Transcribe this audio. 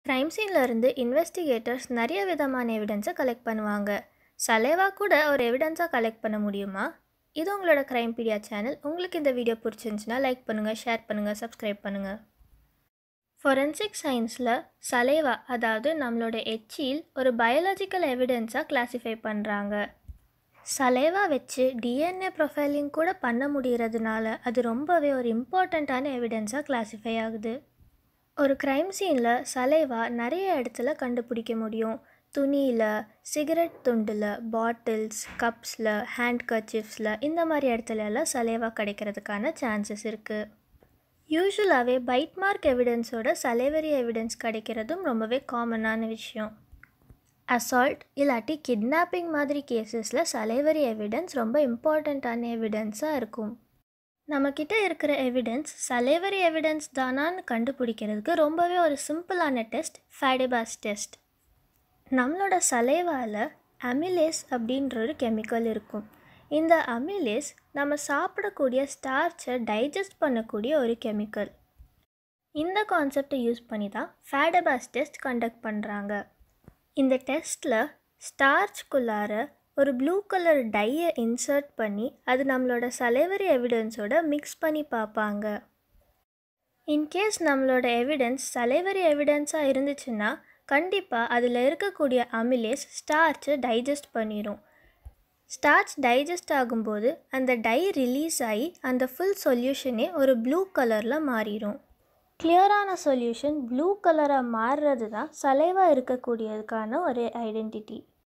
crime சீனில் இருந்து investigators நிறைய விதமான எவிடன்ஸை கலெக்ட் பண்ணுவாங்க சலேவா கூட ஒரு எவிடன்ஸாக கலெக்ட் பண்ண முடியுமா இது உங்களோட க்ரைம் பீடியா சேனல் உங்களுக்கு இந்த வீடியோ பிடிச்சிருந்துச்சுன்னா லைக் பண்ணுங்கள் ஷேர் பண்ணுங்கள் சப்ஸ்கிரைப் பண்ணுங்கள் ஃபொரென்சிக் சயின்ஸில் சலேவா அதாவது நம்மளோட எச்சில் ஒரு பயாலஜிக்கல் எவிடன்ஸாக கிளாஸிஃபை பண்ணுறாங்க சலேவா வச்சு டிஎன்ஏ ப்ரொஃபைலிங் கூட பண்ண முடிகிறதுனால அது ரொம்பவே ஒரு இம்பார்ட்டண்ட்டான எவிடன்ஸாக கிளாஸிஃபை ஆகுது ஒரு க்ரைம் சீனில் சலேவா நிறைய இடத்துல கண்டுபிடிக்க முடியும் துணியில் சிகரெட் துண்டில் பாட்டில்ஸ் கப்ஸில் ஹேண்ட் கர்ச்சிஃப்ஸில் இந்த மாதிரி இடத்துல எல்லாம் சலேவா கிடைக்கிறதுக்கான சான்சஸ் இருக்குது யூஸ்வலாகவே பைட் மார்க் எவிடன்ஸோட சலேவரி எவிடன்ஸ் கிடைக்கிறதும் ரொம்பவே காமனான விஷயம் அசால்ட் இல்லாட்டி கிட்னாப்பிங் மாதிரி கேசஸில் சலேவரி எவிடன்ஸ் ரொம்ப இம்பார்ட்டண்ட்டான எவிடன்ஸாக இருக்கும் நம்மக்கிட்ட இருக்கிற எவிடன்ஸ் சலேவரி எவிடன்ஸ் தானான்னு கண்டுபிடிக்கிறதுக்கு ரொம்பவே ஒரு சிம்பிளான டெஸ்ட் ஃபேடிபாஸ் டெஸ்ட் நம்மளோட சலேவாவில் அமிலேஸ் அப்படின்ற ஒரு கெமிக்கல் இருக்கும் இந்த அமிலேஸ் நம்ம சாப்பிடக்கூடிய ஸ்டார்ச்சை டைஜஸ்ட் பண்ணக்கூடிய ஒரு கெமிக்கல் இந்த கான்செப்டை யூஸ் பண்ணி தான் ஃபேடபாஸ் டெஸ்ட் கண்டக்ட் பண்ணுறாங்க இந்த டெஸ்ட்டில் ஸ்டார்ச்குள்ளார ஒரு ப்ளூ கலர் டையை இன்சர்ட் பண்ணி அது நம்மளோட சலேவரி எவிடன்ஸோட மிக்ஸ் பண்ணி பார்ப்பாங்க இன்கேஸ் நம்மளோட எவிடன்ஸ் சலேவரி எவிடன்ஸாக இருந்துச்சுன்னா கண்டிப்பாக அதில் இருக்கக்கூடிய அமிலேஸ் ஸ்டார்ச்சை டைஜஸ்ட் பண்ணிடும் ஸ்டார்ச் டைஜஸ்ட் ஆகும்போது அந்த டை ரிலீஸ் ஆகி அந்த ஃபுல் சொல்யூஷனே ஒரு ப்ளூ கலரில் மாறிடும் கிளியரான சொல்யூஷன் ப்ளூ கலராக மாறுறது தான் சலைவாக இருக்கக்கூடியதுக்கான ஒரு ஐடென்டிட்டி